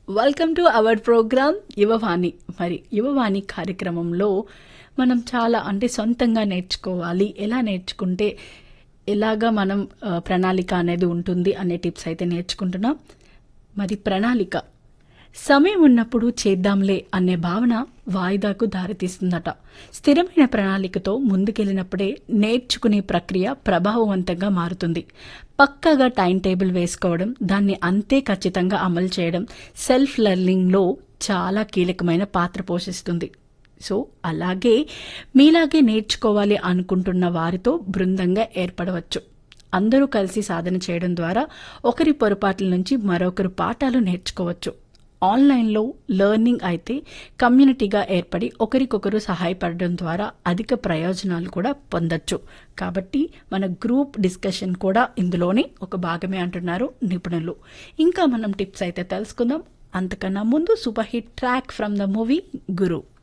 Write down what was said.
welcome to our program Yuvavani మరి యువవాణి కార్యక్రమంలో మనం చాలా అంటే సొంతంగా నేర్చుకోవాలి ఎలా నేర్చుకుంటే ఎలాగా మనం ఆ, ప్రణాళిక అనేది ఉంటుంది అనే టిప్స్ అయితే నేర్చుకుంటున్నాం మరి ప్రణాళిక సమయం ఉన్నప్పుడు చేద్దాంలే అనే భావన వాయిదాకు దారితీస్తుందట స్థిరమైన ప్రణాళికతో ముందుకెళ్ళినప్పుడే నేర్చుకునే ప్రక్రియ ప్రభావవంతంగా మారుతుంది పక్కాగా టైం టేబుల్ వేసుకోవడం దాన్ని అంతే ఖచ్చితంగా అమలు చేయడం సెల్ఫ్ లెర్నింగ్లో చాలా కీలకమైన పాత్ర పోషిస్తుంది సో అలాగే మీలాగే నేర్చుకోవాలి అనుకుంటున్న వారితో బృందంగా ఏర్పడవచ్చు అందరూ కలిసి సాధన చేయడం ద్వారా ఒకరి పొరపాట్ల నుంచి మరొకరు పాఠాలు నేర్చుకోవచ్చు ఆన్లైన్లో లెర్నింగ్ అయితే కమ్యూనిటీగా ఏర్పడి ఒకరికొకరు సహాయపడడం ద్వారా అధిక ప్రయోజనాలు కూడా పొందొచ్చు కాబట్టి మన గ్రూప్ డిస్కషన్ కూడా ఇందులోనే ఒక భాగమే అంటున్నారు నిపుణులు ఇంకా మనం టిప్స్ అయితే తెలుసుకుందాం అంతకన్నా ముందు super hit track from the movie Guru